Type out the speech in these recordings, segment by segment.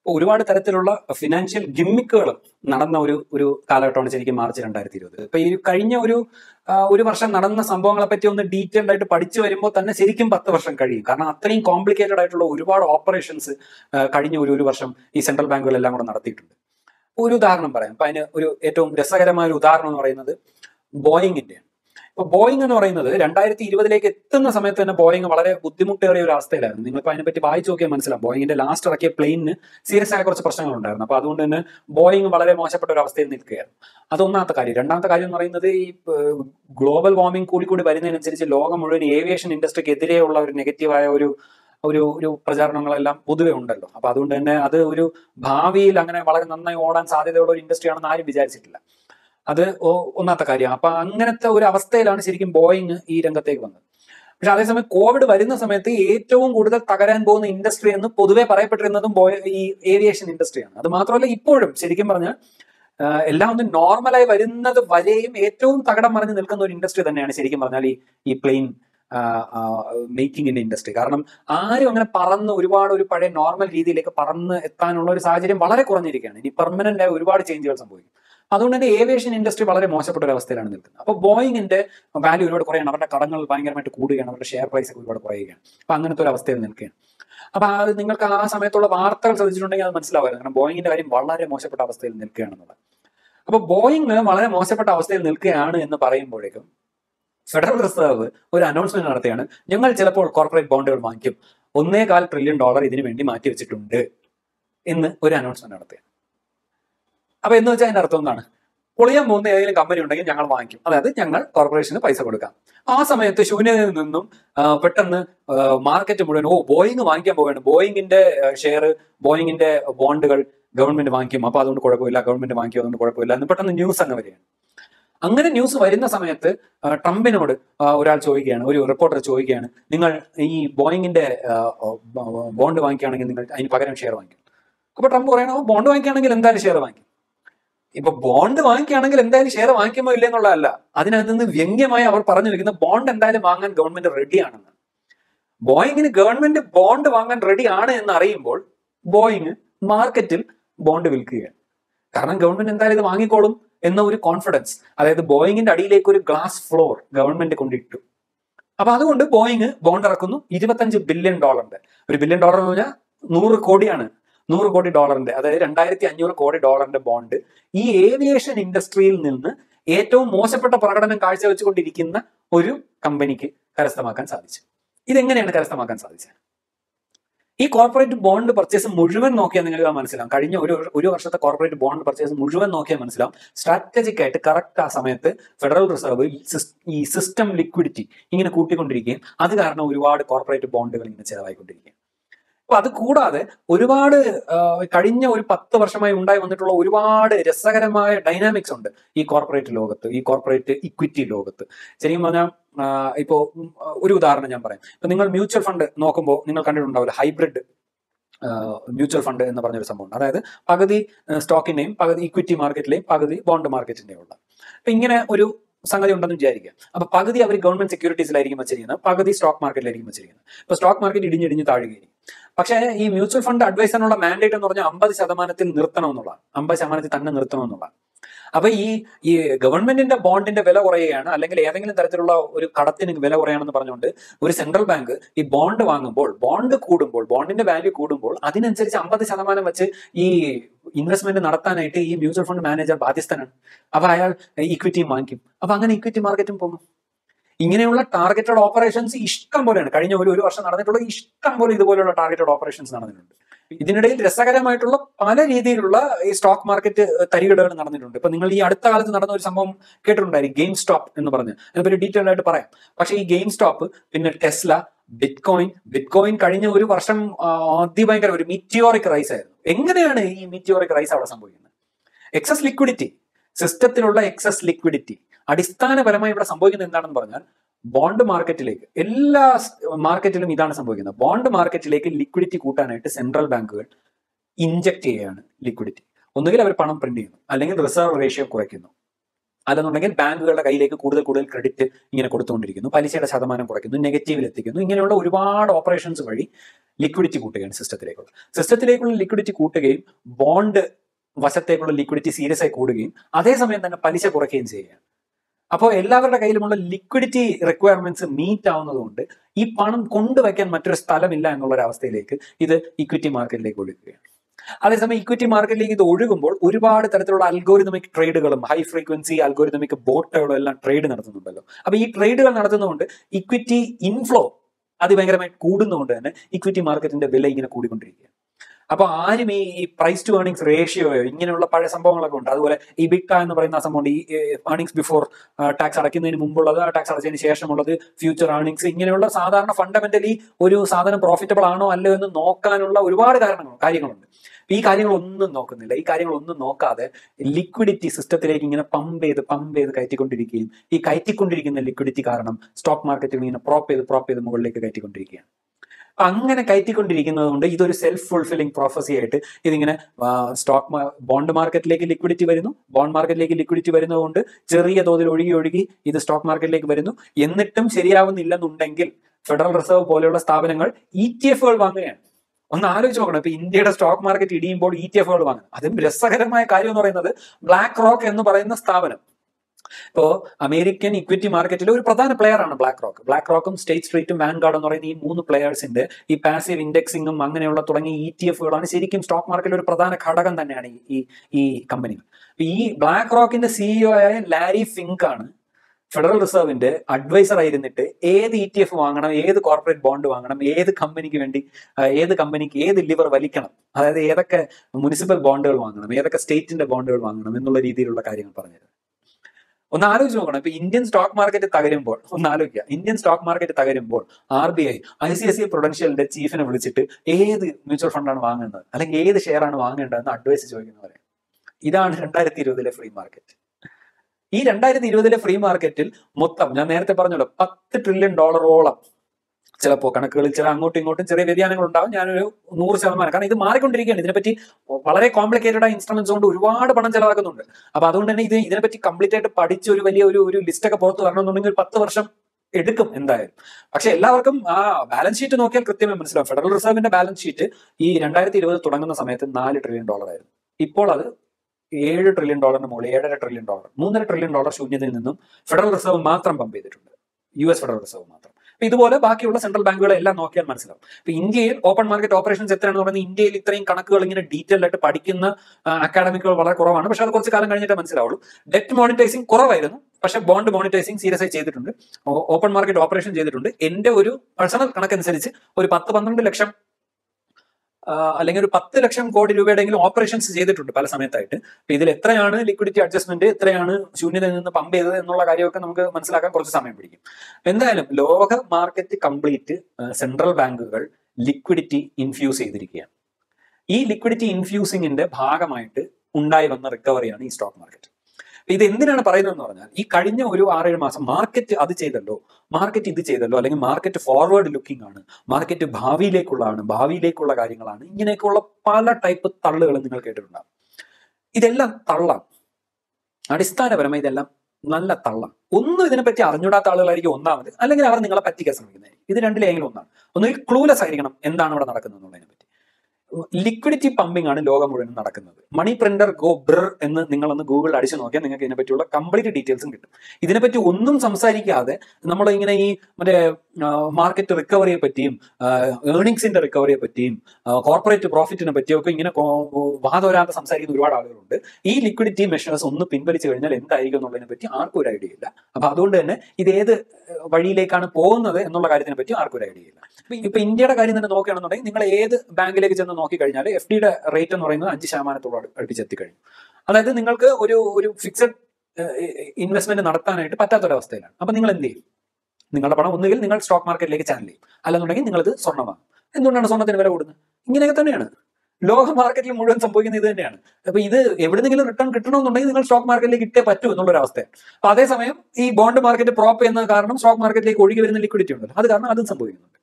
അപ്പോൾ ഒരുപാട് തരത്തിലുള്ള ഫിനാൻഷ്യൽ ഗിമ്മിക്കുകളും നടന്ന ഒരു ഒരു കാലഘട്ടമാണ് ശരിക്കും മാർച്ച് രണ്ടായിരത്തി ഇരുപത് ഇപ്പൊ ഈ കഴിഞ്ഞ ഒരു ആ, ഒരു വർഷം നടന്ന സംഭവങ്ങളെ പറ്റി ഒന്ന് ഡീറ്റെയിൽഡ് ആയിട്ട് പഠിച്ചു വരുമ്പോൾ തന്നെ ശരിക്കും പത്ത് വർഷം കഴിയും കാരണം അത്രയും കോംപ്ലിക്കേറ്റഡ് ആയിട്ടുള്ള ഒരുപാട് ഓപ്പറേഷൻസ് കഴിഞ്ഞ ഒരു ഒരു വർഷം ഈ സെൻട്രൽ ബാങ്കുകളെല്ലാം കൂടെ നടത്തിയിട്ടുണ്ട് ഒരു ഉദാഹരണം പറയാം അപ്പൊ അതിന് ഒരു ഏറ്റവും രസകരമായ ഒരു ഉദാഹരണം എന്ന് പറയുന്നത് ബോയിങ്ങിന്റെ ഇപ്പൊ ബോയിങ് എന്ന് പറയുന്നത് രണ്ടായിരത്തി ഇരുപതിലേക്ക് എത്തുന്ന സമയത്ത് തന്നെ ബോയിങ് വളരെ ബുദ്ധിമുട്ടേറിയ ഒരു അവസ്ഥയിലായിരുന്നു നിങ്ങളിപ്പോൾ അതിനെപ്പറ്റി വായിച്ചു നോക്കിയാൽ മനസ്സിലാവും ബോയിങ്ങിന്റെ ലാസ്റ്റ് ഇറക്കിയ പ്ലെയിനിന് സീരിയസ് ആയ കുറച്ച് പ്രശ്നങ്ങളുണ്ടായിരുന്നു അപ്പൊ അതുകൊണ്ട് തന്നെ ബോയിങ് വളരെ മോശപ്പെട്ട ഒരു അവസ്ഥയിൽ നിൽക്കുകയായിരുന്നു അതൊന്നാമത്തെ കാര്യം രണ്ടാമത്തെ കാര്യം എന്ന് പറയുന്നത് ഈ ഗ്ലോബൽ വാർമിംഗ് കൂടി കൂടി വരുന്നതിനനുസരിച്ച് ലോകം മുഴുവൻ ഏവിയേഷൻ ഇൻഡസ്ട്രിക്ക് എതിരെയുള്ള ഒരു നെഗറ്റീവായ ഒരു ഒരു ഒരു പ്രചാരണങ്ങളെല്ലാം പൊതുവെ ഉണ്ടല്ലോ അപ്പൊ അതുകൊണ്ട് തന്നെ അത് ഒരു ഭാവിയിൽ അങ്ങനെ വളരെ നന്നായി ഓടാൻ സാധ്യതയുള്ള ഒരു ഇൻഡസ്ട്രി ആണെന്ന് ആരും വിചാരിച്ചിട്ടില്ല അത് ഒ- ഒന്നാമത്തെ കാര്യം അപ്പൊ അങ്ങനത്തെ ഒരു അവസ്ഥയിലാണ് ശരിക്കും ബോയിങ് ഈ രംഗത്തേക്ക് വന്നത് പക്ഷെ അതേസമയം കോവിഡ് വരുന്ന സമയത്ത് ഏറ്റവും കൂടുതൽ തകരാൻ പോകുന്ന ഇൻഡസ്ട്രി എന്ന് പൊതുവെ പറയപ്പെട്ടിരുന്നതും ബോയ് ഈ ഏവിയേഷൻ ഇൻഡസ്ട്രിയാണ് അത് മാത്രമല്ല ഇപ്പോഴും ശരിക്കും പറഞ്ഞാൽ ആഹ് എല്ലാം ഒന്ന് നോർമലായി വരുന്നത് വരെയും ഏറ്റവും തകടം മറിഞ്ഞ് നിൽക്കുന്ന ഒരു ഇൻഡസ്ട്രി തന്നെയാണ് ശരിക്കും പറഞ്ഞാൽ ഈ ഈ പ്ലെയിൻ മേക്കിങ്ങിന്റെ ഇൻഡസ്ട്രി കാരണം ആരും അങ്ങനെ പറന്ന് ഒരുപാട് ഒരു പഴയ നോർമൽ രീതിയിലേക്ക് പറന്ന് എത്താനുള്ള ഒരു സാഹചര്യം വളരെ കുറഞ്ഞിരിക്കുകയാണ് ഇനി പെർമനന്റ് ആയ ഒരുപാട് ചേഞ്ചുകൾ സംഭവിക്കും അതുകൊണ്ട് തന്നെ ഏവിയേഷൻ ഇൻഡസ്ട്രി വളരെ മോശപ്പെട്ട ഒരു അവസ്ഥയിലാണ് നിൽക്കുന്നത് അപ്പോൾ ബോയിങ്ങിന്റെ വാല്യൂ ഒരുപാട് കുറയാണ് അവരുടെ കടങ്ങൾ ഭയങ്കരമായിട്ട് കൂടുകയാണ് അവരുടെ ഷെയർ പ്രൈസ് ഒക്കെ ഒരുപാട് കുറയുകയാണ് അപ്പൊ അങ്ങനത്തെ ഒരു അവസ്ഥയിൽ നിൽക്കുകയാണ് അപ്പൊ അത് നിങ്ങൾക്ക് ആ സമയത്തുള്ള വാർത്തകൾ ശ്രദ്ധിച്ചിട്ടുണ്ടെങ്കിൽ അത് മനസ്സിലാവുമായിരുന്നു കാരണം ബോയിങ്ങിന്റെ കാര്യം വളരെ മോശപ്പെട്ട അവസ്ഥയിൽ നിൽക്കുകയാണെന്നുള്ളത് അപ്പൊ ബോയിങ് വളരെ മോശപ്പെട്ട അവസ്ഥയിൽ നിൽക്കുകയാണ് എന്ന് പറയുമ്പോഴേക്കും ഫെഡറൽ റിസർവ് ഒരു അനൗൺസ്മെന്റ് നടത്തിയാണ് ഞങ്ങൾ ചിലപ്പോൾ കോർപ്പറേറ്റ് ബോണ്ടുകൾ വാങ്ങിക്കും ഒന്നേകാൽ ട്രില്യൺ ഡോളർ ഇതിനു വേണ്ടി മാറ്റി വെച്ചിട്ടുണ്ട് എന്ന് ഒരു അനൗൺസ്മെന്റ് നടത്തിയാണ് അപ്പൊ എന്ന് വെച്ചാൽ അതിന്റെ അർത്ഥം എന്താണ് പൊളിയാൻ പോകുന്ന ഏതെങ്കിലും കമ്പനി ഉണ്ടെങ്കിൽ ഞങ്ങൾ വാങ്ങിക്കും അതായത് ഞങ്ങൾ കോർപ്പറേഷന് പൈസ കൊടുക്കാം ആ സമയത്ത് ശൂന്യതയിൽ നിന്നും ആ, പെട്ടെന്ന് മാർക്കറ്റ് മുഴുവൻ ഓ ബോയിങ് വാങ്ങിക്കാൻ പോവുകയാണ് ബോയിങ്ങിന്റെ ഷെയർ ബോയിങ്ങിന്റെ ബോണ്ടുകൾ ഗവൺമെന്റ് വാങ്ങിക്കും അപ്പൊ അതുകൊണ്ട് കുഴപ്പമില്ല ഗവൺമെന്റ് വാങ്ങിക്കും അതുകൊണ്ട് കുഴപ്പമില്ല എന്ന് പെട്ടെന്ന് ന്യൂസ് അങ്ങ് വരികയാണ് അങ്ങനെ ന്യൂസ് വരുന്ന സമയത്ത് ആ, ട്രംപിനോട് ആ, ഒരാൾ ചോദിക്കുകയാണ് ഒരു റിപ്പോർട്ടർ ചോദിക്കുകയാണ് നിങ്ങൾ ഈ ബോയിങ്ങിന്റെ ബോണ്ട് വാങ്ങിക്കുകയാണെങ്കിൽ നിങ്ങൾ അതിന് പകരം ഷെയർ വാങ്ങിക്കും അപ്പൊ ട്രംപ് പറയണോ ബോണ്ട് വാങ്ങിക്കുകയാണെങ്കിൽ എന്തായാലും ഷെയർ വാങ്ങിക്കും ഇപ്പൊ ബോണ്ട് വാങ്ങിക്കുകയാണെങ്കിൽ എന്തായാലും ഷെയർ വാങ്ങിക്കുമോ ഇല്ല എന്നുള്ളതല്ല അതിനകത്ത് നിന്ന് വ്യംഗ്യമായി അവർ പറഞ്ഞു വെക്കുന്ന ബോണ്ട് എന്തായാലും വാങ്ങാൻ ഗവൺമെന്റ് റെഡിയാണെന്ന് ബോയിങ്ങിന് ഗവൺമെന്റ് ബോണ്ട് വാങ്ങാൻ റെഡി ആണ് എന്ന് അറിയുമ്പോൾ ബോയിങ് മാർക്കറ്റിൽ ബോണ്ട് വിൽക്കുകയാണ് കാരണം ഗവൺമെന്റ് എന്തായാലും ഇത് വാങ്ങിക്കോളും എന്ന ഒരു കോൺഫിഡൻസ് അതായത് ബോയിങ്ങിന്റെ അടിയിലേക്ക് ഒരു ഗ്ലാസ് ഫ്ലോർ ഗവൺമെന്റ് കൊണ്ടിട്ടു അപ്പൊ അതുകൊണ്ട് ബോയിങ് ബോണ്ട് ഇറക്കുന്നു ഇരുപത്തഞ്ച് ബില്യൺ ഡോളറിന്റെ ഒരു ബില്യൺ ഡോളർ എന്ന് പറഞ്ഞാൽ നൂറ് കോടിയാണ് നൂറ് കോടി ഡോളറിന്റെ അതായത് രണ്ടായിരത്തി അഞ്ഞൂറ് കോടി ഡോളറിന്റെ ബോണ്ട് ഈ ഏവിയേഷൻ ഇൻഡസ്ട്രിയിൽ നിന്ന് ഏറ്റവും മോശപ്പെട്ട പ്രകടനം കാഴ്ചവെച്ചുകൊണ്ടിരിക്കുന്ന ഒരു കമ്പനിക്ക് കരസ്ഥമാക്കാൻ സാധിച്ചു ഇതെങ്ങനെയാണ് കരസ്ഥമാക്കാൻ സാധിച്ചത് ഈ കോർപ്പറേറ്റ് ബോണ്ട് പർച്ചേസ് മുഴുവൻ നോക്കിയാൽ നിങ്ങൾക്ക് മനസ്സിലാവും കഴിഞ്ഞ ഒരു ഒരു വർഷത്തെ കോർപ്പറേറ്റ് ബോണ്ട് പർച്ചേസ് മുഴുവൻ നോക്കിയാൽ മനസ്സിലാവും സ്ട്രാറ്റജിക് ആയിട്ട് കറക്റ്റ് ആ സമയത്ത് ഫെഡറൽ റിസർവ് ഈ സിസ്റ്റം ലിക്വിഡിറ്റി ഇങ്ങനെ കൂട്ടിക്കൊണ്ടിരിക്കുകയും അത് കാരണം ഒരുപാട് കോർപ്പറേറ്റ് ബോണ്ടുകൾ ഇങ്ങനെ ചെലവായിക്കൊണ്ടിരിക്കുകയും അപ്പൊ അത് കൂടാതെ ഒരുപാട് ആ, കഴിഞ്ഞ ഒരു പത്ത് വർഷമായി ഉണ്ടായി വന്നിട്ടുള്ള ഒരുപാട് രസകരമായ ഡൈനാമിക്സ് ഉണ്ട് ഈ കോർപ്പറേറ്റ് ലോകത്ത് ഈ കോർപ്പറേറ്റ് ഇക്വിറ്റി ലോകത്ത് ശരിക്കും പറഞ്ഞാൽ ആ, ഇപ്പോ ഉം, ഒരു ഉദാഹരണം ഞാൻ പറയാം ഇപ്പൊ നിങ്ങൾ മ്യൂച്വൽ ഫണ്ട് നോക്കുമ്പോൾ നിങ്ങൾ കണ്ടിട്ടുണ്ടാവില്ല ഹൈബ്രിഡ് മ്യൂച്വൽ ഫണ്ട് എന്ന് പറഞ്ഞൊരു സംഭവം അതായത് പകുതി സ്റ്റോക്കിന്റെയും പകുതി ഇക്വിറ്റി മാർക്കറ്റിലെയും പകുതി ബോണ്ട് മാർക്കറ്റിന്റെയും ഉള്ള അപ്പൊ ഇങ്ങനെ ഒരു സംഗതി ഉണ്ടെന്ന് വിചാരിക്കുക അപ്പൊ പകുതി അവർ ഗവൺമെന്റ് സെക്യൂരിറ്റീസിലായിരിക്കും വെച്ചിരിക്കുന്നത് പകുതി സ്റ്റോക്ക് മാർക്കറ്റിലായിരിക്കും വെച്ചിരിക്കുന്നത് ഇപ്പൊ സ്റ്റോക്ക് മാർക്കറ്റ് ഇടിഞ്ഞിടിഞ്ഞ് താഴുകയായിരിക്കും പക്ഷേ ഈ മ്യൂച്വൽ ഫണ്ട് അഡ്വൈസറിനുള്ള മാൻഡേറ്റ് എന്ന് പറഞ്ഞാൽ അമ്പത് ശതമാനത്തിൽ നിർത്തണം എന്നുള്ളതാണ് അമ്പത് ശതമാനത്തിൽ തന്നെ നിർത്തണം എന്നുള്ളതാണ് അപ്പൊ ഈ ഈ ഗവൺമെന്റിന്റെ ബോണ്ടിന്റെ വില കുറയുകയാണ് അല്ലെങ്കിൽ ഏതെങ്കിലും തരത്തിലുള്ള ഒരു കടത്തിന് വില കുറയാണെന്ന് പറഞ്ഞുകൊണ്ട് ഒരു സെൻട്രൽ ബാങ്ക് ഈ ബോണ്ട് വാങ്ങുമ്പോൾ ബോണ്ട് കൂടുമ്പോൾ ബോണ്ടിന്റെ വാല്യൂ കൂടുമ്പോൾ അതിനനുസരിച്ച് അമ്പത് ശതമാനം വെച്ച് ഈ ഇൻവെസ്റ്റ്മെന്റ് നടത്താനായിട്ട് ഈ മ്യൂച്വൽ ഫണ്ട് മാനേജർ ബാധ്യസ്ഥനാണ് അപ്പൊ അയാൾ ഇക്വിറ്റിയും വാങ്ങിക്കും അപ്പൊ അങ്ങനെ ഇക്വിറ്റി മാർക്കറ്റും പോകും ഇങ്ങനെയുള്ള ടാർഗറ്റഡ് ഓപ്പറേഷൻസ് ഇഷ്ടം പോലെയാണ് കഴിഞ്ഞ ഒരു ഒരു വർഷം നടന്നിട്ടുള്ള ഇഷ്ടം പോലെ ഇതുപോലെയുള്ള ടാർഗറ്റഡ് ഓപ്പറേഷൻസ് നടന്നിട്ടുണ്ട് ഇതിനിടയിൽ രസകരമായിട്ടുള്ള പല രീതിയിലുള്ള ഈ സ്റ്റോക്ക് മാർക്കറ്റ് തരികിടകൾ നടന്നിട്ടുണ്ട് ഇപ്പൊ നിങ്ങൾ ഈ അടുത്ത കാലത്ത് നടന്ന ഒരു സംഭവം കേട്ടിട്ടുണ്ടായിരിക്കും ഗെയിം സ്റ്റോപ്പ് എന്ന് പറഞ്ഞ് അതിനെപ്പറ്റി ഡീറ്റെയിൽ ആയിട്ട് പറയാം പക്ഷേ ഈ ഗെയിം സ്റ്റോപ്പ് പിന്നെ Tesla bitcoin bitcoin കഴിഞ്ഞ ഒരു വർഷം ആ, അതിഭയങ്കര ഒരു മിറ്റിയോറിക് റൈസ് ആയിരുന്നു എങ്ങനെയാണ് ഈ മിറ്റിയോറിക് റൈസ് അവിടെ സംഭവിക്കുന്നത് എക്സസ് ലിക്വിഡിറ്റി സിസ്റ്റത്തിലുള്ള എക്സസ് ലിക്വിഡിറ്റി അടിസ്ഥാനപരമായി ഇവിടെ സംഭവിക്കുന്നത് എന്താണെന്ന് പറഞ്ഞാൽ ബോണ്ട് മാർക്കറ്റിലേക്ക് എല്ലാ മാർക്കറ്റിലും ഇതാണ് സംഭവിക്കുന്നത് ബോണ്ട് മാർക്കറ്റിലേക്ക് ലിക്വിഡിറ്റി കൂട്ടാനായിട്ട് സെൻട്രൽ ബാങ്കുകൾ ഇഞ്ചക്ട് ചെയ്യുകയാണ് ലിക്വിഡിറ്റി ഒന്നുകിൽ അവർ പണം പ്രിന്റ് ചെയ്യുന്നു അല്ലെങ്കിൽ റിസർവ് റേഷ്യോ കുറയ്ക്കുന്നു അല്ലെന്നുണ്ടെങ്കിൽ ബാങ്കുകളുടെ കയ്യിലേക്ക് കൂടുതൽ കൂടുതൽ ക്രെഡിറ്റ് ഇങ്ങനെ കൊടുത്തുകൊണ്ടിരിക്കുന്നു പലിശയുടെ ശതമാനം കുറയ്ക്കുന്നു നെഗറ്റീവിൽ എത്തിക്കുന്നു ഇങ്ങനെയുള്ള ഒരുപാട് ഓപ്പറേഷൻസ് വഴി ലിക്വിഡിറ്റി കൂട്ടുകയാണ് സിസ്റ്റത്തിലേക്കുള്ള സിസ്റ്റത്തിലേക്കുള്ള ലിക്വിഡിറ്റി കൂട്ടുകയും ബോണ്ട് വശത്തേക്കുള്ള ലിക്വിഡിറ്റി സീരിയസ് ആയി കൂടുകയും അതേസമയം തന്നെ പലിശ കുറയ്ക്കുകയും ചെയ്യുകയാണ് അപ്പോൾ എല്ലാവരുടെ കയ്യിലുമുള്ള ലിക്വിഡിറ്റി റിക്വയർമെന്റ്സ് മീറ്റ് ആവുന്നതുകൊണ്ട് ഈ പണം കൊണ്ടുവയ്ക്കാൻ മറ്റൊരു സ്ഥലമില്ല എന്നുള്ള ഒരു അവസ്ഥയിലേക്ക് ഇത് ഇക്വിറ്റി മാർക്കറ്റിലേക്ക് ഒഴുകുകയാണ് അതേസമയം ഇക്വിറ്റി മാർക്കറ്റിലേക്ക് ഇത് ഒഴുകുമ്പോൾ ഒരുപാട് തരത്തിലുള്ള അൽഗോരിതമിക് ട്രേഡുകളും ഹൈ ഫ്രീക്വൻസി അൽഗോരിതമിക് ബോട്ടുകളും എല്ലാം ട്രേഡ് നടത്തുന്നുണ്ടല്ലോ അപ്പൊ ഈ ട്രേഡുകൾ നടത്തുന്നതുകൊണ്ട് ഇക്വിറ്റി ഇൻഫ്ലോ അതിഭയങ്കരമായി കൂടുന്നതുകൊണ്ട് തന്നെ ഇക്വിറ്റി മാർക്കറ്റിന്റെ വില ഇങ്ങനെ കൂടിക്കൊണ്ടിരിക്കുകയാണ് അപ്പൊ ആരും ഈ പ്രൈസ് ടു ഏർണിങ്സ് റേഷ്യോയോ ഇങ്ങനെയുള്ള പഴയ സംഭവങ്ങളൊക്കെ ഉണ്ട് അതുപോലെ ഈ ബിക്ക എന്ന് പറയുന്ന ആ സംഭവം ഈ ഏർണിങ്സ് ബിഫോർ ടാക്സ് അടയ്ക്കുന്നതിന് മുമ്പുള്ളത് ടാക്സ് അടച്ചതിന് ശേഷമുള്ളത് ഫ്യൂച്ചർ ഏർണിങ്സ് ഇങ്ങനെയുള്ള സാധാരണ ഫണ്ടമെന്റലി ഒരു സാധനം പ്രോഫിറ്റബിൾ ആണോ അല്ലയോ എന്ന് നോക്കാനുള്ള ഒരുപാട് കാരണങ്ങൾ കാര്യങ്ങളുണ്ട് ഈ കാര്യങ്ങളൊന്നും നോക്കുന്നില്ല ഈ കാര്യങ്ങളൊന്നും നോക്കാതെ ലിക്വിഡിറ്റി സിസ്റ്റത്തിലേക്ക് ഇങ്ങനെ പമ്പ് ചെയ്ത് പമ്പ് ചെയ്ത് കയറ്റിക്കൊണ്ടിരിക്കുകയും ഈ കയറ്റിക്കൊണ്ടിരിക്കുന്ന ലിക്വിഡിറ്റി കാരണം സ്റ്റോക്ക് മാർക്കറ്റിൽ ഇങ്ങനെ പ്രോപ്പ് ചെയ്ത് പ്രോപ്പ് ചെയ്ത് മുകളിലേക്ക് കയറ്റിക്കൊണ്ടിരിക്കുകയാണ് അപ്പൊ അങ്ങനെ കയറ്റിക്കൊണ്ടിരിക്കുന്നത് കൊണ്ട് ഇതൊരു സെൽഫ് ഫുൾഫില്ലിംഗ് പ്രോസസി ആയിട്ട് ഇതിങ്ങനെ സ്റ്റോക്ക് ബോണ്ട് മാർക്കറ്റിലേക്ക് ലിക്വിഡിറ്റി വരുന്നു ബോണ്ട് മാർക്കറ്റിലേക്ക് ലിക്വിഡിറ്റി വരുന്നതുകൊണ്ട് ചെറിയ തോതിൽ ഒഴുകി ഒഴുകി ഇത് സ്റ്റോക്ക് മാർക്കറ്റിലേക്ക് വരുന്നു എന്നിട്ടും ശരിയാവുന്നില്ലെന്നുണ്ടെങ്കിൽ ഫെഡറൽ റിസർവ് പോലെയുള്ള സ്ഥാപനങ്ങൾ ഇ ടി എഫുകൾ വാങ്ങുകയാണ് ഒന്ന് ആലോചിച്ച് നോക്കണം ഇപ്പൊ ഇന്ത്യയുടെ സ്റ്റോക്ക് മാർക്കറ്റ് ഇടിയുമ്പോൾ ഇ ടി എഫുകൾ വാങ്ങുന്നത് അതും രസകരമായ കാര്യം എന്ന് പറയുന്നത് ബ്ലാക്ക് റോക്ക് എന്ന് പറയുന്ന സ്ഥാപനം ഇപ്പോ അമേരിക്കൻ ഇക്വിറ്റി മാർക്കറ്റിലെ ഒരു പ്രധാന പ്ലെയർ ആണ് ബ്ലാക്ക് റോക്ക് ബ്ലാക്ക് റോക്കും സ്റ്റേറ്റ് സ്ട്രീറ്റും വാൻഗാർഡ് എന്ന് പറയുന്ന ഈ മൂന്ന് പ്ലെയേഴ്സിന്റെ ഈ പാസീവ് ഇൻഡെക്സിങ്ങും അങ്ങനെയുള്ള തുടങ്ങിയ ഇ ടി എഫുകളാണ് ശരിക്കും സ്റ്റോക്ക് മാർക്കറ്റിൽ ഒരു പ്രധാന ഘടകം തന്നെയാണ് ഈ ഈ കമ്പനികൾ ഈ ബ്ലാക്ക് റോക്കിന്റെ സിഇഒ ആയ ലാരി ഫിങ്ക് ആണ് ഫെഡറൽ റിസർവിന്റെ അഡ്വൈസർ ആയിരുന്നിട്ട് ഏത് ഇ ടി എഫ് വാങ്ങണം ഏത് കോർപ്പറേറ്റ് ബോണ്ട് വാങ്ങണം ഏത് കമ്പനിക്ക് വേണ്ടി ഏത് കമ്പനിക്ക് ഏത് ലിവർ വലിക്കണം അതായത് ഏതൊക്കെ മുനിസിപ്പൽ ബോണ്ടുകൾ വാങ്ങണം ഏതൊക്കെ സ്റ്റേറ്റിന്റെ ബോണ്ടുകൾ വാങ്ങണം എന്നുള്ള രീതിയിലുള്ള കാര്യങ്ങൾ പറഞ്ഞത് ഒന്ന് ആലോചിച്ച് നോക്കണം ഇപ്പൊ ഇന്ത്യൻ സ്റ്റോക്ക് മാർക്കറ്റ് തകരുമ്പോൾ ഒന്ന് ആലോചിക്കുക ഇന്ത്യൻ സ്റ്റോക്ക് മാർക്കറ്റ് തകരുമ്പോൾ R B I I C I C പ്രൊഡൻഷ്യലിന്റെ ചീഫിനെ വിളിച്ചിട്ട് ഏത് മ്യൂച്വൽ ഫണ്ടാണ് വാങ്ങേണ്ടത് അല്ലെങ്കിൽ ഏത് ഷെയർ ആണ് വാങ്ങേണ്ടതെന്ന് അഡ്വൈസ് ചോദിക്കുന്നവരെ ഇതാണ് രണ്ടായിരത്തി ഇരുപതിലെ ഫ്രീ മാർക്കറ്റ് ഈ രണ്ടായിരത്തി ഇരുപതിലെ ഫ്രീ മാർക്കറ്റിൽ മൊത്തം ഞാൻ നേരത്തെ പറഞ്ഞല്ലോ പത്ത് ട്രില്യൺ ഡോളറോളം ചിലപ്പോൾ കണക്കുകളിൽ ചില അങ്ങോട്ടും ഇങ്ങോട്ടും ചെറിയ വ്യതിയാനങ്ങൾ ഉണ്ടാവും ഞാനൊരു നൂറ് ശതമാനം കാരണം ഇത് മാറിക്കൊണ്ടിരിക്കുകയാണ് ഇതിനെപ്പറ്റി വളരെ കോംപ്ലിക്കേറ്റഡ് ആയ ഇൻസ്ട്രുമെന്റ്സ് കൊണ്ട് ഒരുപാട് പണം ചെലവാക്കുന്നുണ്ട് അപ്പൊ അതുകൊണ്ട് തന്നെ ഇത് ഇതിനെപ്പറ്റി കംപ്ലീറ്റ് ആയിട്ട് പഠിച്ച് ഒരു വലിയ ഒരു ഒരു ലിസ്റ്റ് ഒക്കെ പുറത്ത് വരണമെന്നുണ്ടെങ്കിൽ ഒരു പത്ത് വർഷം എടുക്കും എന്തായാലും പക്ഷെ എല്ലാവർക്കും ആ ബാലൻസ് ഷീറ്റ് നോക്കിയാൽ കൃത്യമായി മനസ്സിലാവും ഫെഡറൽ റിസർവിന്റെ ബാലൻസ് ഷീറ്റ് ഈ രണ്ടായിരത്തി ഇരുപത് തുടങ്ങുന്ന സമയത്ത് നാല് ട്രില്യൺ ഡോളർ ആയിരുന്നു ഇപ്പോൾ അത് ഏഴ് ട്രില്യൺ ഡോളറിന് മുകളിൽ ഏഴര ട്രില്യൺ ഡോളർ മൂന്നര ട്രില്യൺ ഡോളർ ശൂന്യതയിൽ നിന്നും ഫെഡറൽ റിസർവ് മാത്രം പമ്പ് ചെയ്തിട്ടുണ്ട് യു എസ് ഫെഡറൽ റിസർവ് മാത്രം അപ്പൊ ഇതുപോലെ ബാക്കിയുള്ള സെൻട്രൽ ബാങ്കുകളെ എല്ലാം നോക്കിയാൽ മനസ്സിലാവും ഇപ്പൊ ഇന്ത്യയിൽ ഓപ്പൺ മാർക്കറ്റ് ഓപ്പറേഷൻസ് എത്രയാണെന്ന് പറയുന്നത് ഇന്ത്യയിൽ ഇത്രയും കണക്കുകൾ ഇങ്ങനെ ഡീറ്റെയിൽ ആയിട്ട് പഠിക്കുന്ന അക്കാഡമിക്കുകൾ വളരെ കുറവാണ് പക്ഷെ അത് കുറച്ച് കാലം കഴിഞ്ഞിട്ട് മനസ്സിലാവുള്ളൂ ഡെറ്റ് മോണിറ്റൈസിങ് കുറവായിരുന്നു പക്ഷെ ബോണ്ട് മോണിറ്റൈസിങ് സീരിയസ് ആയി ചെയ്തിട്ടുണ്ട് ഓപ്പൺ മാർക്കറ്റ് ഓപ്പറേഷൻ ചെയ്തിട്ടുണ്ട് എന്റെ ഒരു പേഴ്സണൽ കണക്കനുസരിച്ച് ഒരു പത്ത് പന്ത്രണ്ട് ലക്ഷം അല്ലെങ്കിൽ ഒരു പത്ത് ലക്ഷം കോടി രൂപയുടെയെങ്കിലും ഓപ്പറേഷൻസ് ചെയ്തിട്ടുണ്ട് പല സമയത്തായിട്ട് അപ്പൊ ഇതിൽ എത്രയാണ് ലിക്വിഡിറ്റി അഡ്ജസ്റ്റ്മെന്റ് എത്രയാണ് ശൂന്യതയിൽ നിന്ന് പമ്പ് ചെയ്തത് എന്നുള്ള കാര്യമൊക്കെ നമുക്ക് മനസ്സിലാക്കാൻ കുറച്ച് സമയം പിടിക്കും എന്തായാലും ലോക മാർക്കറ്റ് കംപ്ലീറ്റ് സെൻട്രൽ ബാങ്കുകൾ ലിക്വിഡിറ്റി ഇൻഫ്യൂസ് ചെയ്തിരിക്കുകയാണ് ഈ ലിക്വിഡിറ്റി ഇൻഫ്യൂസിങ്ങിന്റെ ഭാഗമായിട്ട് ഉണ്ടായി വന്ന റിക്കവറിയാണ് ഈ സ്റ്റോക്ക് മാർക്കറ്റ് ഇത് എന്തിനാണ് പറയുന്നതെന്ന് പറഞ്ഞാൽ ഈ കഴിഞ്ഞ ഒരു ആറേഴ് മാസം മാർക്കറ്റ് അത് ചെയ്തല്ലോ മാർക്കറ്റ് ഇത് ചെയ്തല്ലോ അല്ലെങ്കിൽ മാർക്കറ്റ് ഫോർവേഡ് ലുക്കിംഗ് ആണ് മാർക്കറ്റ് ഭാവിയിലേക്കുള്ളതാണ് ഭാവിയിലേക്കുള്ള കാര്യങ്ങളാണ് ഇങ്ങനെയൊക്കെയുള്ള പല ടൈപ്പ് തള്ളുകൾ നിങ്ങൾ കേട്ടിട്ടുണ്ടാകും ഇതെല്ലാം തള്ളാം അടിസ്ഥാനപരമായി ഇതെല്ലാം നല്ല തള്ളാം ഒന്നും ഇതിനെപ്പറ്റി അറിഞ്ഞൂടാത്ത ആളുകളായിരിക്കും ഒന്നാമത് അല്ലെങ്കിൽ അവർ നിങ്ങളെ പറ്റിക്കാൻ ശ്രമിക്കുന്നതായിരിക്കും ഇത് രണ്ടിലെങ്കിലും ഒന്നാണ് ഒന്നുകിൽ ക്ലൂലെസ് ആയിരിക്കണം എന്താണ് ഇവിടെ നടക്കുന്നത് എന്നുള്ളതിനെ പറ്റി ലിക്വിഡിറ്റി പമ്പിംഗ് ആണ് ലോകം മുഴുവൻ നടക്കുന്നത് മണി പ്രിന്റർ ഗോ ബ്രർ എന്ന് നിങ്ങളൊന്ന് ഗൂഗിളിൽ അടിച്ചു നോക്കിയാൽ നിങ്ങൾക്ക് ഇതിനെപ്പറ്റിയുള്ള കംപ്ലീറ്റ് ഡീറ്റെയിൽസും കിട്ടും ഇതിനെപ്പറ്റി ഒന്നും സംസാരിക്കാതെ നമ്മൾ ഇങ്ങനെ ഈ മറ്റേ മാർക്കറ്റ് റിക്കവറിയെ പറ്റിയും ഏർണിങ്സിന്റെ റിക്കവറിയെ പറ്റിയും കോർപ്പറേറ്റ് പ്രോഫിറ്റിനെ പറ്റിയൊക്കെ ഇങ്ങനെ വാദോരാതെ സംസാരിക്കുന്ന ഒരുപാട് ആളുകളുണ്ട് ഈ ലിക്വിഡിറ്റി മെഷേഴ്സ് ഒന്ന് പിൻവലിച്ചു കഴിഞ്ഞാൽ എന്തായിരിക്കും എന്നുള്ളതിനെ പറ്റി ആർക്കും ഒരു ഐഡിയ ഇല്ല അപ്പൊ അതുകൊണ്ട് തന്നെ ഇത് ഏത് വഴിയിലേക്കാണ് പോകുന്നത് എന്നുള്ള കാര്യത്തിനെ പറ്റി ആർക്കും ഒരു ഐഡിയ ഇല്ല ഇപ്പൊ ഇന്ത്യയുടെ കാര്യം തന്നെ നോക്കുകയാണെന്നുണ്ടെങ്കിൽ നിങ്ങൾ ഏത് ബാങ്കിലേക്ക് ചെന്ന് നോക്കിക്കഴിഞ്ഞാൽ എഫ് ഡിയുടെ റേറ്റ് എന്ന് പറയുന്നത് അഞ്ച് ശതമാനത്തോട് അടുപ്പിച്ച് എത്തിക്കഴിഞ്ഞു അതായത് നിങ്ങൾക്ക് ഒരു ഒരു ഫിക്സഡ് ഇൻവെസ്റ്റ്മെന്റ് നടത്താനായിട്ട് പറ്റാത്തൊരവസ്ഥയിലാണ് അപ്പൊ നിങ്ങൾ എന്ത് ചെയ്യും നിങ്ങളുടെ പണം ഒന്നുകിൽ നിങ്ങൾ സ്റ്റോക്ക് മാർക്കറ്റിലേക്ക് ചാനൽ ചെയ്യും അല്ലെന്നുണ്ടെങ്കിൽ നിങ്ങളത് സ്വർണ്ണം വാങ്ങും എന്തുകൊണ്ടാണ് സ്വർണ്ണത്തിന് വില കൂടുന്നത് ഇങ്ങനെയൊക്കെ തന്നെയാണ് ലോക മാർക്കറ്റിൽ മുഴുവൻ സംഭവിക്കുന്നത് ഇത് തന്നെയാണ് അപ്പൊ ഇത് എവിടെന്നെങ്കിലും റിട്ടേൺ കിട്ടണമെന്നുണ്ടെങ്കിൽ നിങ്ങൾ സ്റ്റോക്ക് മാർക്കറ്റിലേക്ക് ഇട്ടേ പറ്റൂ എന്നുള്ള ഒരു അവസ്ഥയാണ് അപ്പൊ അതേസമയം ഈ ബോണ്ട് മാർക്കറ്റ് പ്രോപ്പ് ചെയ്യുന്ന കാരണം സ്റ്റോക്ക് മാർക്കറ്റിലേക്ക് ഒഴുകി വരുന്ന ലിക്വിഡിറ്റി ഉണ്ടല്ലോ അത് കാരണം അതും സംഭവിക്കുന്നുണ്ട്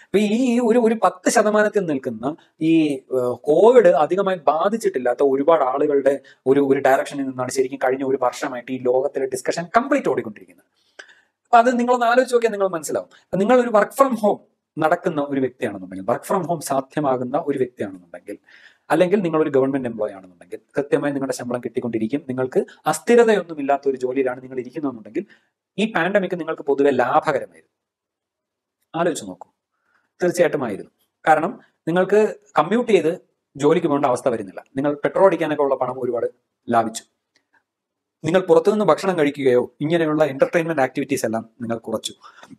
അപ്പൊ ഈ ഈ ഒരു ഒരു പത്ത് ശതമാനത്തിൽ നിൽക്കുന്ന ഈ ഏഹ്, കോവിഡ് അധികമായി ബാധിച്ചിട്ടില്ലാത്ത ഒരുപാട് ആളുകളുടെ ഒരു ഒരു ഡയറക്ഷനിൽ നിന്നാണ് ശരിക്കും കഴിഞ്ഞ ഒരു വർഷമായിട്ട് ഈ ലോകത്തിലെ ഡിസ്കഷൻ കംപ്ലീറ്റ് ഓടിക്കൊണ്ടിരിക്കുന്നത് അപ്പൊ അത് നിങ്ങളൊന്ന് ആലോചിച്ച് നോക്കിയാൽ നിങ്ങൾ മനസ്സിലാവും അപ്പൊ നിങ്ങൾ ഒരു വർക്ക് ഫ്രം ഹോം നടക്കുന്ന ഒരു വ്യക്തിയാണെന്നുണ്ടെങ്കിൽ വർക്ക് ഫ്രം ഹോം സാധ്യമാകുന്ന ഒരു വ്യക്തിയാണെന്നുണ്ടെങ്കിൽ അല്ലെങ്കിൽ നിങ്ങൾ ഒരു ഗവൺമെന്റ് എംപ്ലോയി ആണെന്നുണ്ടെങ്കിൽ കൃത്യമായി നിങ്ങളുടെ ശമ്പളം കിട്ടിക്കൊണ്ടിരിക്കും നിങ്ങൾക്ക് അസ്ഥിരതയൊന്നും ഇല്ലാത്ത ഒരു ജോലിയിലാണ് നിങ്ങൾ ഇരിക്കുന്നതെന്നുണ്ടെങ്കിൽ ഈ പാൻഡമിക് നിങ്ങൾക്ക് പൊതുവെ ലാഭകരമായിരുന്നു ആലോചിച്ച് നോക്കൂ തീർച്ചയായിട്ടും ആയിരുന്നു കാരണം നിങ്ങൾക്ക് കമ്മ്യൂട്ട് ചെയ്ത് ജോലിക്ക് പോകേണ്ട അവസ്ഥ വരുന്നില്ല നിങ്ങൾ പെട്രോൾ അടിക്കാനൊക്കെ ഉള്ള പണം ഒരുപാട് ലാഭിച്ചു നിങ്ങൾ പുറത്തുനിന്ന് ഭക്ഷണം കഴിക്കുകയോ ഇങ്ങനെയുള്ള എന്റർടൈൻമെന്റ് ആക്ടിവിറ്റീസ് എല്ലാം നിങ്ങൾ കുറച്ചു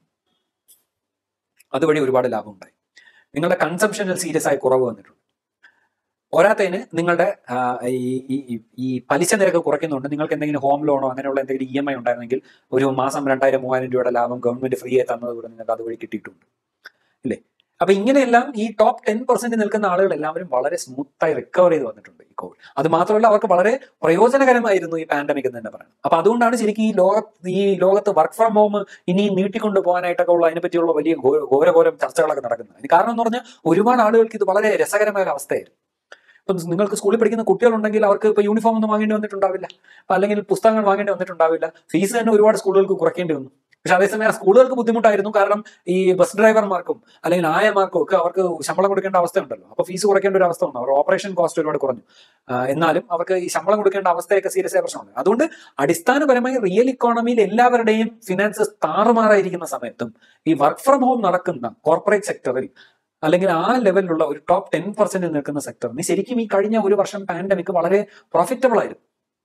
അതുവഴി ഒരുപാട് ലാഭം ഉണ്ടായി നിങ്ങളുടെ കൺസംഷനിൽ സീരിയസ് ആയി കുറവ് വന്നിട്ടുണ്ട് പോരാത്തതിന് നിങ്ങളുടെ ആ, ഈ ഈ- ഈ- ഈ പലിശ നിരക്ക് കുറയ്ക്കുന്നുണ്ട് നിങ്ങൾക്ക് എന്തെങ്കിലും ഹോം ലോണോ അങ്ങനെയുള്ള എന്തെങ്കിലും ഇ എം ഐ ഉണ്ടായിരുന്നെങ്കിൽ ഒരു മാസം രണ്ടായിരം മൂവായിരം രൂപയുടെ ലാഭം ഗവൺമെന്റ് ഫ്രീ ആയി തന്നത് കൂടെ നിങ്ങൾക്ക് അതുവഴി കിട്ടിയിട്ടുണ്ട് ഇല്ലേ അപ്പൊ ഇങ്ങനെയെല്ലാം ഈ ടോപ്പ് ടെൻ പെർസെന്റ് നിൽക്കുന്ന ആളുകൾ എല്ലാവരും വളരെ സ്മൂത്തായി റിക്കവർ ചെയ്ത് വന്നിട്ടുണ്ട് ഈ കോവിഡ് അത് മാത്രമല്ല അവർക്ക് വളരെ പ്രയോജനകരമായിരുന്നു ഈ പാൻഡമിക് എന്ന് തന്നെ പറയുന്നത് അപ്പൊ അതുകൊണ്ടാണ് ശരിക്കും ഈ ലോക ഈ ലോകത്ത് വർക്ക് ഫ്രം ഹോം ഇനി നീട്ടിക്കൊണ്ട് പോകാനായിട്ടൊക്കെ ഉള്ള അതിനെപ്പറ്റിയുള്ള വലിയ ഘോ- ഘോരഘോരം ചർച്ചകളൊക്കെ നടക്കുന്നത് അതിന് കാരണം എന്ന് പറഞ്ഞാൽ ഒരുപാട് ആളുകൾക്ക് ഇത് വളരെ രസകരമായ ഒരു അവസ്ഥയായിരുന്നു ഇപ്പം നിങ്ങൾക്ക് സ്കൂളിൽ പഠിക്കുന്ന കുട്ടികളുണ്ടെങ്കിൽ അവർക്ക് ഇപ്പൊ യൂണിഫോം ഒന്നും വാങ്ങേണ്ടി വന്നിട്ടുണ്ടാവില്ല അപ്പൊ അല്ലെങ്കിൽ പുസ്തകങ്ങൾ വാങ്ങേണ്ടി വന്നിട്ടുണ്ടാവില്ല ഫീസ് തന്നെ ഒരുപാട് സ്കൂളുകൾക്ക് കുറയ്ക്കേണ്ടി വന്നു പക്ഷെ അതേസമയം ആ സ്കൂളുകൾക്ക് ബുദ്ധിമുട്ടായിരുന്നു കാരണം ഈ ബസ് ഡ്രൈവർമാർക്കും അല്ലെങ്കിൽ ആയമാർക്കും ഒക്കെ അവർക്ക് ശമ്പളം കൊടുക്കേണ്ട അവസ്ഥ ഉണ്ടല്ലോ അപ്പൊ ഫീസ് കുറയ്ക്കേണ്ട ഒരു അവസ്ഥ ഉണ്ട് അവർ ഓപ്പറേഷൻ കോസ്റ്റ് ഒരുപാട് കുറഞ്ഞു ആ, എന്നാലും അവർക്ക് ഈ ശമ്പളം കൊടുക്കേണ്ട അവസ്ഥയൊക്കെ സീരിയസ് ആയ പ്രശ്നമുണ്ട് അതുകൊണ്ട് അടിസ്ഥാനപരമായി റിയൽ ഇക്കോണമിയിൽ എല്ലാവരുടെയും ഫിനാൻസസ് താറുമാറായിരിക്കുന്ന സമയത്തും ഈ വർക്ക് ഫ്രം ഹോം നടക്കുന്ന കോർപ്പറേറ്റ് സെക്ടറിൽ അല്ലെങ്കിൽ ആ ലെവലിലുള്ള ഒരു ടോപ്പ് ടെൻ പെർസെന്റ് നിൽക്കുന്ന സെക്ടറിന് ശരിക്കും ഈ കഴിഞ്ഞ ഒരു വർഷം പാൻഡമിക് വളരെ പ്രോഫിറ്റബിൾ ആയിരുന്നു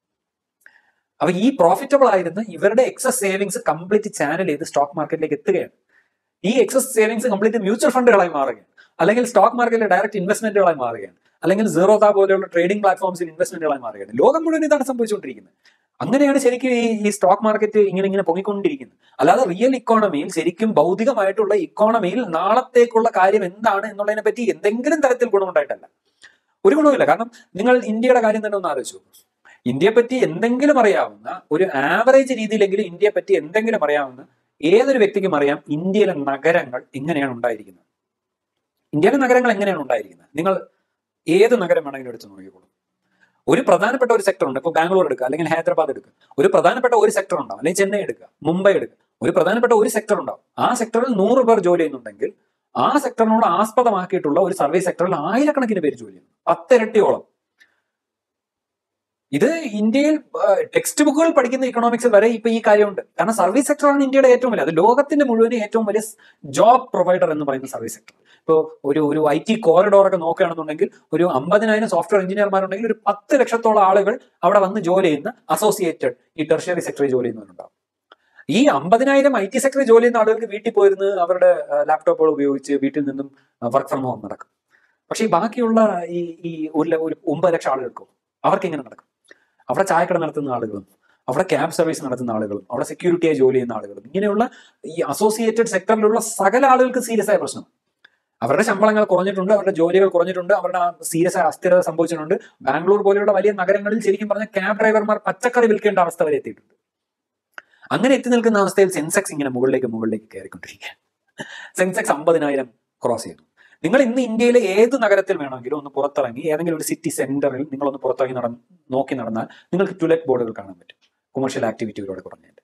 അപ്പൊ ഈ പ്രോഫിറ്റബിൾ ആയിരുന്ന ഇവരുടെ എക്സസ് സേവിങ്സ് കംപ്ലീറ്റ് ചാനൽ ചെയ്ത് സ്റ്റോക്ക് മാർക്കറ്റിലേക്ക് എത്തുകയാണ് ഈ എക്സസ് സേവിങ്സ് കംപ്ലീറ്റ് മ്യൂച്വൽ ഫണ്ടുകളായി മാറുകയാണ് അല്ലെങ്കിൽ സ്റ്റോക്ക് മാർക്കറ്റിലെ ഡയറക്റ്റ് ഇൻവെസ്റ്റ്മെന്റുകളായി മാറുകയാണ് അല്ലെങ്കിൽ സീറോത പോലെയുള്ള ട്രേഡിംഗ് പ്ലാറ്റ്ഫോംസിൽ ഇൻവെസ്റ്റ്മെന്റുകളായി മാറുകയാണ് ലോകം മുഴുവൻ ഇതാണ് സംഭവിച്ചുകൊണ്ടിരിക്കുന്നത് അങ്ങനെയാണ് ശരിക്കും ഈ ഈ സ്റ്റോക്ക് മാർക്കറ്റ് ഇങ്ങനെ ഇങ്ങനെ പൊങ്ങിക്കൊണ്ടിരിക്കുന്നത് അല്ലാതെ റിയൽ ഇക്കോണമിയിൽ ശരിക്കും ഭൗതികമായിട്ടുള്ള ഇക്കോണമിയിൽ നാളത്തേക്കുള്ള കാര്യം എന്താണ് എന്നുള്ളതിനെ പറ്റി എന്തെങ്കിലും തരത്തിൽ ഗുണമുണ്ടായിട്ടല്ല ഒരു ഗുണവുമില്ല കാരണം നിങ്ങൾ ഇന്ത്യയുടെ കാര്യം തന്നെ ഒന്ന് ആലോചിച്ചു ഇന്ത്യയെ പറ്റി എന്തെങ്കിലും അറിയാവുന്ന ഒരു ആവറേജ് രീതിയിലെങ്കിലും ഇന്ത്യയെ പറ്റി എന്തെങ്കിലും അറിയാവുന്ന ഏതൊരു വ്യക്തിക്കും അറിയാം ഇന്ത്യയിലെ നഗരങ്ങൾ എങ്ങനെയാണ് ഉണ്ടായിരിക്കുന്നത് ഇന്ത്യയിലെ നഗരങ്ങൾ എങ്ങനെയാണ് ഉണ്ടായിരിക്കുന്നത് നിങ്ങൾ ഏത് നഗരം വേണമെങ്കിലും എടുത്ത് നോക്കിക്കോളൂ ഒരു പ്രധാനപ്പെട്ട ഒരു സെക്ടർ ഉണ്ട് ഇപ്പൊ ബാംഗ്ലൂർ എടുക്കുക അല്ലെങ്കിൽ ഹൈദരാബാദ് എടുക്കുക ഒരു പ്രധാനപ്പെട്ട ഒരു സെക്ടർ ഉണ്ടാവും അല്ലെങ്കിൽ ചെന്നൈ എടുക്കുക മുംബൈ എടുക്കുക ഒരു പ്രധാനപ്പെട്ട ഒരു സെക്ടർ ഉണ്ടാവും ആ സെക്ടറിൽ നൂറ് പേർ ജോലി ചെയ്യുന്നുണ്ടെങ്കിൽ ആ സെക്ടറിനോട് ആസ്പദമാക്കിയിട്ടുള്ള ഒരു സർവീസ് സെക്ടറിൽ ആയിരക്കണക്കിന് പേര് ജോലി ചെയ്യുന്നു പത്തിരട്ടിയോളം ഇത് ഇന്ത്യയിൽ ടെക്സ്റ്റ് ബുക്കുകൾ പഠിക്കുന്ന ഇക്കണോമിക്സ് വരെ ഇപ്പൊ ഈ കാര്യമുണ്ട് കാരണം സർവീസ് സെക്ടറാണ് ഇന്ത്യയുടെ ഏറ്റവും വലിയ അത് ലോകത്തിന്റെ മുഴുവൻ ഏറ്റവും വലിയ ജോബ് പ്രൊവൈഡർ എന്ന് പറയുന്ന സർവീസ് സെക്ടർ ഇപ്പോൾ ഒരു ഒരു ഐ ടി കോറിഡോർ ഒക്കെ നോക്കുകയാണെന്നുണ്ടെങ്കിൽ ഒരു അമ്പതിനായിരം സോഫ്റ്റ്വെയർ എഞ്ചിനീയർമാരുണ്ടെങ്കിൽ ഒരു പത്ത് ലക്ഷത്തോളം ആളുകൾ അവിടെ വന്ന് ജോലി ചെയ്യുന്ന അസോസിയേറ്റഡ് ഈ ടെർഷ്യറി സെക്ടറിൽ ജോലി ചെയ്യുന്നവരുണ്ടാവും ഈ അമ്പതിനായിരം ഐ ടി സെക്ടറിൽ ജോലി ചെയ്യുന്ന ആളുകൾക്ക് വീട്ടിൽ പോയിരുന്ന് അവരുടെ ലാപ്ടോപ്പുകൾ ഉപയോഗിച്ച് വീട്ടിൽ നിന്നും വർക്ക് ഫ്രം ഹോം നടക്കും പക്ഷേ ഈ ബാക്കിയുള്ള ഈ ഈ ഒരു ല- ഒരു ഒമ്പത് ലക്ഷം ആളുകൾക്കോ അവർക്ക് എങ്ങനെ നടക്കും അവിടെ ചായക്കട നടത്തുന്ന ആളുകളും അവിടെ ക്യാബ് സർവീസ് നടത്തുന്ന ആളുകളും അവിടെ സെക്യൂരിറ്റിയായി ജോലി ചെയ്യുന്ന ആളുകളും ഇങ്ങനെയുള്ള ഈ അസോസിയേറ്റഡ് സെക്ടറിലുള്ള സകല ആളുകൾക്ക് സീരിയസ് ആയ പ്രശ്നം അവരുടെ ശമ്പളങ്ങൾ കുറഞ്ഞിട്ടുണ്ട് അവരുടെ ജോലികൾ കുറഞ്ഞിട്ടുണ്ട് അവരുടെ സീരിയസ് ആയ അസ്ഥിരത സംഭവിച്ചിട്ടുണ്ട് ബാംഗ്ലൂർ പോലെയുള്ള വലിയ നഗരങ്ങളിൽ ശരിക്കും പറഞ്ഞ ക്യാബ് ഡ്രൈവർമാർ പച്ചക്കറി വിൽക്കേണ്ട അവസ്ഥ വരെ എത്തിയിട്ടുണ്ട് അങ്ങനെ എത്തി നിൽക്കുന്ന അവസ്ഥയിൽ സെൻസെക്സ് ഇങ്ങനെ മുകളിലേക്ക് മുകളിലേക്ക് കയറിക്കൊണ്ടിരിക്കുകയാണ് സെൻസെക്സ് അമ്പതിനായിരം ക്രോസ് ചെയ്തു നിങ്ങൾ ഇന്ന് ഇന്ത്യയിലെ ഏത് നഗരത്തിൽ വേണമെങ്കിലും ഒന്ന് പുറത്തിറങ്ങി ഏതെങ്കിലും ഒരു സിറ്റി സെന്ററിൽ നിങ്ങളൊന്ന് പുറത്തിറങ്ങി നടന്ന് നോക്കി നടന്നാൽ നിങ്ങൾക്ക് ടുലറ്റ് ബോർഡുകൾ കാണാൻ പറ്റും കൊമേഴ്ഷ്യൽ ആക്ടിവിറ്റികളോട് കുറഞ്ഞതിന്റെ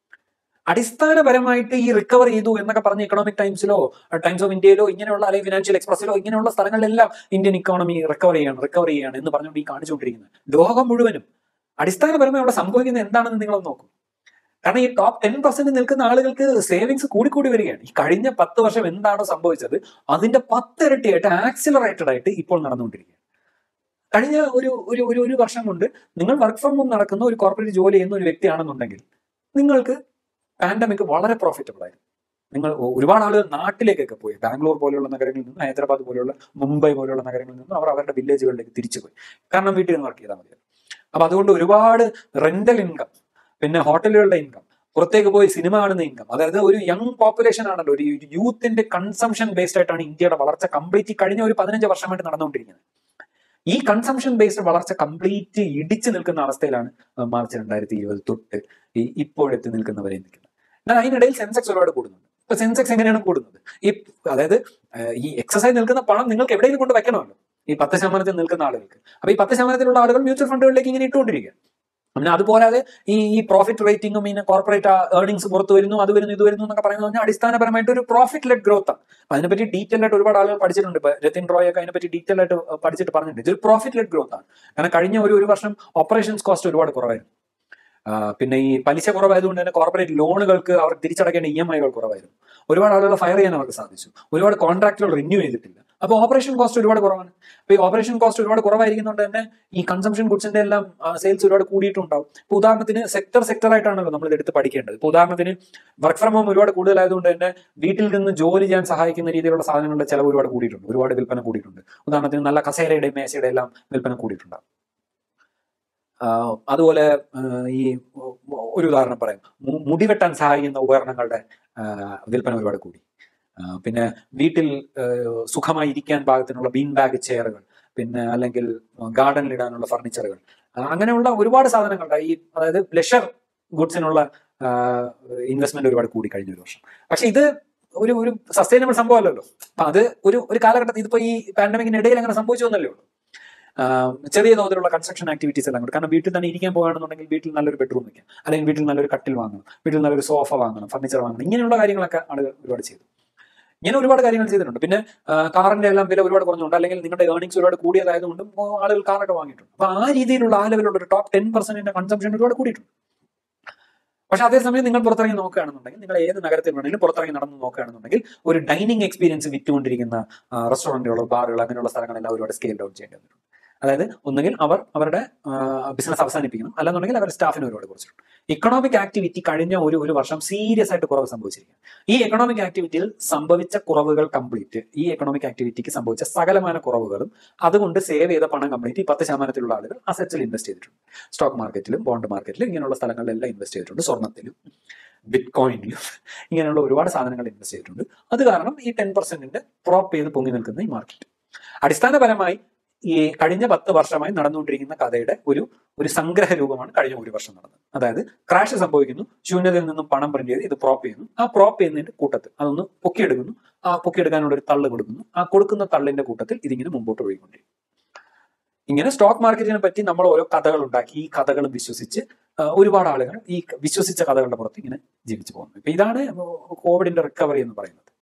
അടിസ്ഥാനപരമായിട്ട് ഈ റിക്കവർ ചെയ്തു എന്നൊക്കെ പറഞ്ഞ ഇക്കണോമിക് ടൈംസിലോ ടൈംസ് ഓഫ് ഇന്ത്യയിലോ ഇങ്ങനെയുള്ള അല്ലെങ്കിൽ ഫിനാൻഷ്യൽ എക്സ്പ്രസിലോ ഇങ്ങനെയുള്ള സ്ഥലങ്ങളിലെല്ലാം ഇന്ത്യൻ ഇക്കോണമി റിക്കവർ ചെയ്യാണ് റിക്കവർ ചെയ്യാണ് എന്ന് പറഞ്ഞുകൊണ്ട് ഈ കാണിച്ചുകൊണ്ടിരിക്കുന്നത് ലോകം മുഴുവനും അടിസ്ഥാനപരമായി അവിടെ സംഭവിക്കുന്നത് എന്താണെന്ന് നിങ്ങളൊന്ന് നോക്കും കാരണം ഈ ടോപ്പ് ടെൻ പെർസെന്റ് നിൽക്കുന്ന ആളുകൾക്ക് സേവിങ്സ് കൂടിക്കൂടി വരികയാണ് ഈ കഴിഞ്ഞ പത്ത് വർഷം എന്താണോ സംഭവിച്ചത് അതിന്റെ പത്തിരട്ടിയായിട്ട് ആക്സിലറേറ്റഡ് ആയിട്ട് ഇപ്പോൾ നടന്നുകൊണ്ടിരിക്കുകയാണ് കഴിഞ്ഞ ഒരു ഒരു ഒരു ഒരു വർഷം കൊണ്ട് നിങ്ങൾ വർക്ക് ഫ്രം ഹോം നടക്കുന്ന ഒരു കോർപ്പറേറ്റ് ജോലി ചെയ്യുന്ന ഒരു വ്യക്തിയാണെന്നുണ്ടെങ്കിൽ നിങ്ങൾക്ക് പാൻഡമിക് വളരെ പ്രോഫിറ്റബിൾ ആയിരുന്നു നിങ്ങൾ ഒ- ഒരുപാട് ആളുകൾ നാട്ടിലേക്കൊക്കെ പോയി ബാംഗ്ലൂർ പോലെയുള്ള നഗരങ്ങളിൽ നിന്നും ഹൈദരാബാദ് പോലെയുള്ള മുംബൈ പോലെയുള്ള നഗരങ്ങളിൽ നിന്നും അവർ അവരുടെ വില്ലേജുകളിലേക്ക് തിരിച്ചു പോയി കാരണം വീട്ടിൽ നിന്ന് വർക്ക് ചെയ്താൽ മതി അപ്പൊ അതുകൊണ്ട് ഒരുപാട് റെന്റൽ ഇൻകം പിന്നെ ഹോട്ടലുകളുടെ ഇൻകം പുറത്തേക്ക് പോയി സിനിമ കാണുന്ന ഇൻകം അതായത് ഒരു യങ് പോപ്പുലേഷൻ ആണല്ലോ ഒരു യൂത്തിന്റെ കൺസംഷൻ ബേസ്ഡ് ആയിട്ടാണ് ഇന്ത്യയുടെ വളർച്ച കംപ്ലീറ്റ് കഴിഞ്ഞ ഒരു പതിനഞ്ച് വർഷമായിട്ട് നടന്നുകൊണ്ടിരിക്കുന്നത് ഈ കൺസംഷൻ ബേസ്ഡ് വളർച്ച കംപ്ലീറ്റ് ഇടിച്ചു നിൽക്കുന്ന അവസ്ഥയിലാണ് മാർച്ച് രണ്ടായിരത്തി ഇരുപത് തൊട്ട് ഈ ഇപ്പോഴെത്തി നിൽക്കുന്നവരെ നിൽക്കുന്നത് എന്നാൽ അതിനിടയിൽ സെൻസെക്സ് ഒരുപാട് കൂടുന്നുണ്ട് ഇപ്പൊ സെൻസെക്സ് എങ്ങനെയാണ് കൂടുന്നത് ഈ അതായത് ഏഹ്, ഈ എക്സസൈസ് നിൽക്കുന്ന പണം നിങ്ങൾക്ക് എവിടെയെങ്കിലും കൊണ്ട് വെക്കണമല്ലോ ഈ പത്ത് ശതമാനത്തിൽ നിൽക്കുന്ന ആളുകൾക്ക് അപ്പൊ ഈ പത്ത് ശതമാനത്തിലുള്ള ആളുകൾ മ്യൂച്വൽ ഫണ്ടുകളിലേക്ക് ഇങ്ങനെ ഇട്ടുകൊണ്ടിരിക്കുക പിന്നെ അതുപോലാതെ ഈ ഈ പ്രോഫിറ്റ് റേറ്റിംഗും പിന്നെ കോർപ്പറേറ്റ് ഏർണിംഗ്സ് പുറത്തു വരുന്നു അത് വരുന്നു ഇത് വരുന്നു എന്നൊക്കെ പറയുന്നത് പറഞ്ഞാൽ അടിസ്ഥാനപരമായിട്ട് ഒരു പ്രോഫിറ്റ് ലെഡ് ഗ്രോത്ത് ആണ് അപ്പൊ അതിനെപ്പറ്റി ഡീറ്റെയിൽ ആയിട്ട് ഒരുപാട് ആളുകൾ പഠിച്ചിട്ടുണ്ട് ഇപ്പൊ രത്തിൻ റോയ് ഒക്കെ അതിനെപ്പറ്റി ഡീറ്റെയിൽ ആയിട്ട് പഠിച്ചിട്ട് പറഞ്ഞിട്ടുണ്ട് ഇതൊരു പ്രോഫിറ്റ് ലെഡ് ഗ്രോത്ത് ആണ് കാരണം കഴിഞ്ഞ ഒരു ഒരു വർഷം ഓപ്പറേഷൻസ് കോസ്റ്റ് ഒരുപാട് കുറവായിരുന്നു ആ, പിന്നെ ഈ പലിശ കുറവായതുകൊണ്ട് തന്നെ കോർപ്പറേറ്റ് ലോണുകൾക്ക് അവർ തിരിച്ചടക്കേണ്ട ഇ എം ഐകൾ കുറവായിരുന്നു ഒരുപാട് ആളുകളെ ഫയർ ചെയ്യാൻ അവർക്ക് സാധിച്ചു ഒരുപാട് കോൺട്രാക്റ്റുകൾ റിന്യൂ ചെയ്തിട്ടില്ല അപ്പോൾ ഓപ്പറേഷൻ കോസ്റ്റ് ഒരുപാട് കുറവാണ് അപ്പൊ ഈ ഓപ്പറേഷൻ കോസ്റ്റ് ഒരുപാട് കുറവായിരിക്കുന്നതുകൊണ്ട് തന്നെ ഈ കൺസംഷൻ ഗുഡ്സിന്റെ എല്ലാം സെയിൽസ് ഒരുപാട് കൂടിയിട്ടുണ്ടാവും ഇപ്പൊ ഉദാഹരണത്തിന് സെക്ടർ സെക്ടർ ആയിട്ടാണല്ലോ നമ്മൾ ഇത് എടുത്ത് പഠിക്കേണ്ടത് ഇപ്പൊ ഉദാഹരണത്തിന് വർക്ക് ഫ്രം ഹോം ഒരുപാട് കൂടുതലായതുകൊണ്ട് തന്നെ വീട്ടിൽ നിന്ന് ജോലി ചെയ്യാൻ സഹായിക്കുന്ന രീതിയിലുള്ള സാധനങ്ങളുടെ ചിലവ് ഒരുപാട് കൂടിയിട്ടുണ്ട് ഒരുപാട് വിൽപ്പന കൂടിയിട്ടുണ്ട് ഉദാഹരണത്തിന് നല്ല കസേരയുടെയും മേശയുടെ എല്ലാം വിൽപ്പന കൂടിയിട്ടുണ്ട് ആഹ് അതുപോലെ ആഹ് ഈ ഒരു ഉദാഹരണം പറയാം മു- മുടി വെട്ടാൻ സഹായിക്കുന്ന ഉപകരണങ്ങളുടെ ആഹ് വിൽപ്പന ഒരുപാട് കൂടി ആഹ് പിന്നെ വീട്ടിൽ ആഹ് സുഖമായി ഇരിക്കാൻ പാകത്തിനുള്ള ബീൻ ബാഗ് ചെയറുകൾ പിന്നെ അല്ലെങ്കിൽ ഗാർഡനിൽ ഇടാനുള്ള ഫർണിച്ചറുകൾ അങ്ങനെയുള്ള ഒരുപാട് സാധനങ്ങളുടെ ഈ അതായത് ലെഷർ ഗുഡ്സിനുള്ള ഇൻവെസ്റ്റ്മെന്റ് ഒരുപാട് കൂടി കഴിഞ്ഞ ഒരു വർഷം പക്ഷെ ഇത് ഒരു ഒരു സസ്റ്റൈനബിൾ സംഭവമല്ലല്ലോ അപ്പൊ അത് ഒരു ഒരു കാലഘട്ടത്തിൽ ഇതിപ്പോ ഈ പാൻഡമിക്കിന് ഇടയിൽ അങ്ങനെ സംഭവിച്ചു എന്നല്ലേ ഉള്ളൂ ആഹ് ചെറിയ തോതിലുള്ള കൺസ്ട്രക്ഷൻ ആക്ടിവിറ്റീസ് എല്ലാം കൂടി കാരണം വീട്ടിൽ തന്നെ ഇരിക്കാൻ പോകുകയാണെന്നുണ്ടെങ്കിൽ വീട്ടിൽ നല്ലൊരു ബെഡ്റൂം വെക്കാം അല്ലെങ്കിൽ വീട്ടിൽ നല്ലൊരു കട്ടിൽ വാങ്ങണം വീട്ടിൽ നല്ലൊരു സോഫ വാങ്ങണം ഫർണിച്ചർ വാങ്ങണം ഇങ്ങനെയുള്ള കാര്യങ്ങളൊക്കെ ആളുകൾ ഒരുപാട് ചെയ്തു ഇങ്ങനെ ഒരുപാട് കാര്യങ്ങൾ ചെയ്തിട്ടുണ്ട് പിന്നെ ആഹ് കാറിന്റെ എല്ലാം വില ഒരുപാട് കുറഞ്ഞുണ്ട് അല്ലെങ്കിൽ നിങ്ങളുടെ ഏർണിംഗ്സ് ഒരുപാട് കൂടിയതായതുകൊണ്ടും ആളുകൾ കാറൊക്കെ വാങ്ങിയിട്ടുണ്ട് അപ്പൊ ആ രീതിയിലുള്ള ആ ലെവലുള്ള ഒരു ടോപ്പ് ടെൻ പെർസെന്റിന്റെ കൺസംഷൻ ഒരുപാട് കൂടിയിട്ടുണ്ട് പക്ഷെ അതേസമയം നിങ്ങൾ പുറത്തിറങ്ങി നോക്കുകയാണെന്നുണ്ടെങ്കിൽ നിങ്ങൾ ഏത് നഗരത്തിൽ വേണമെങ്കിലും പുറത്തിറങ്ങി നടന്ന് നോക്കുകയാണെന്നുണ്ടെങ്കിൽ ഒരു ഡൈനിങ് എക്സ്പീരിയൻസ് വിറ്റുകൊണ്ടിരിക്കുന്ന റെസ്റ്റോറന്റുകളോ ബാറുകൾ അങ്ങനെയുള്ള സ്ഥലങ്ങളെല്ലാം ഒരുപാട് സ്കെയിൽ ഡൗൺ ചെയ്യേണ്ടി വന്നിട്ടുണ്ട് അതായത് ഒന്നുകിൽ അവർ അവരുടെ ബിസിനസ് അവസാനിപ്പിക്കണം അല്ലെന്നുണ്ടെങ്കിൽ അവരുടെ സ്റ്റാഫിന് ഒരുപാട് കുറച്ചിട്ടുണ്ട് ഇക്കണോമിക് ആക്ടിവിറ്റി കഴിഞ്ഞ ഒരു ഒരു വർഷം സീരിയസ് ആയിട്ട് കുറവ് സംഭവിച്ചിരിക്കുകയാണ് ഈ എക്കണോമിക് ആക്ടിവിറ്റിയിൽ സംഭവിച്ച കുറവുകൾ കംപ്ലീറ്റ് ഈ എക്കണോമിക് ആക്ടിവിറ്റിക്ക് സംഭവിച്ച സകലമാന കുറവുകളും അതുകൊണ്ട് സേവ് ചെയ്ത പണം കംപ്ലീറ്റ് ഈ പത്ത് ശതമാനത്തിലുള്ള ആളുകൾ അസറ്റ്സിൽ ഇൻവെസ്റ്റ് ചെയ്തിട്ടുണ്ട് സ്റ്റോക്ക് മാർക്കറ്റിലും ബോണ്ട് മാർക്കറ്റിലും ഇങ്ങനെയുള്ള സ്ഥലങ്ങളിലെല്ലാം ഇൻവെസ്റ്റ് ചെയ്തിട്ടുണ്ട് സ്വർണ്ണത്തിലും ബിറ്റ് കോയിനിലും ഇങ്ങനെയുള്ള ഒരുപാട് സാധനങ്ങൾ ഇൻവെസ്റ്റ് ചെയ്തിട്ടുണ്ട് അത് കാരണം ഈ ടെൻ പെർസെന്റിന്റെ പ്രോപ്പ് ചെയ്ത് പൊങ്ങി നിൽക്കുന്ന ഈ മാർക്കറ്റ് അടിസ്ഥാനപരമായി ഈ കഴിഞ്ഞ പത്ത് വർഷമായി നടന്നുകൊണ്ടിരിക്കുന്ന കഥയുടെ ഒരു ഒരു സംഗ്രഹ രൂപമാണ് കഴിഞ്ഞ ഒരു വർഷം നടന്നത് അതായത് ക്രാഷ് സംഭവിക്കുന്നു ശൂന്യതയിൽ നിന്നും പണം പ്രിന്റ് ചെയ്ത് ഇത് പ്രോപ്പ് ചെയ്യുന്നു ആ പ്രോപ്പ് ചെയ്യുന്നതിന്റെ കൂട്ടത്തിൽ അതൊന്ന് പൊക്കിയെടുക്കുന്നു ആ പൊക്കിയെടുക്കാനുള്ള ഒരു തള്ള് കൊടുക്കുന്നു ആ കൊടുക്കുന്ന തള്ളിന്റെ കൂട്ടത്തിൽ ഇതിങ്ങനെ മുമ്പോട്ട് ഒഴുകിക്കൊണ്ടിരിക്കും ഇങ്ങനെ സ്റ്റോക്ക് മാർക്കറ്റിനെ പറ്റി നമ്മൾ ഓരോ കഥകൾ ഉണ്ടാക്കി ഈ കഥകളും വിശ്വസിച്ച് ആ, ഒരുപാട് ആളുകൾ ഈ വിശ്വസിച്ച കഥകളുടെ പുറത്ത് ഇങ്ങനെ ജീവിച്ചു പോകുന്നു ഇപ്പൊ ഇതാണ് കോവിഡിന്റെ റിക്കവറി എന്ന് പറയുന്നത്